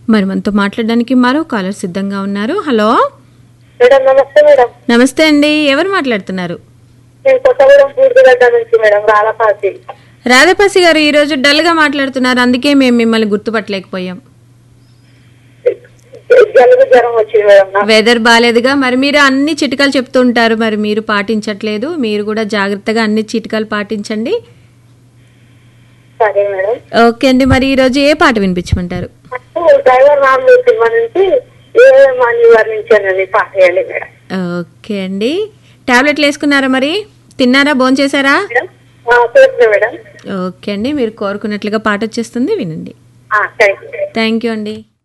మరి మనతో మాట్లాడడానికి మరో కాలర్ సిద్ధంగా ఉన్నారు హలో మేడం నమస్తే మేడం నమస్తే అండి ఎవరు మాట్లాడుతున్నారు నేను కొత్తగూడెం పూర్తిగడ్డ నుంచి మేడం రాలపాసి రాధాపాసి గారు ఈరోజు డల్గా మాట్లాడుతున్నారు అందుకే మేము మిమ్మల్ని గుర్తుపట్టలేకపోయాం జలుబు జ్వరం వచ్చింది మేడం నాకు. వెదర్ బాగాలేదుగా మరి మీరు అన్ని చిట్కాలు చెప్తుంటారు మరి మీరు పాటించట్లేదు మీరు కూడా జాగ్రత్తగా అన్ని చిట్కాలు పాటించండి సరే మేడం ఓకే అండి మరి ఈరోజు ఏ పాట వినిపించమంటారు నాకు డ్రైవర్ నాలుగు సినిమా నుంచి ఏ మనీ వర్ణించానని పాట వేయండి మేడం ఓకే అండి టాబ్లెట్లు వేసుకున్నారా మరి తిన్నారా భోంచేశారా మేడం ఆ, చేస్తున్నా మేడం ఓకే అండి మీరు కోరుకున్నట్లుగా పాట వచ్చేస్తుంది వినండి థ్యాంక్ యూ థ్యాంక్ యూ అండి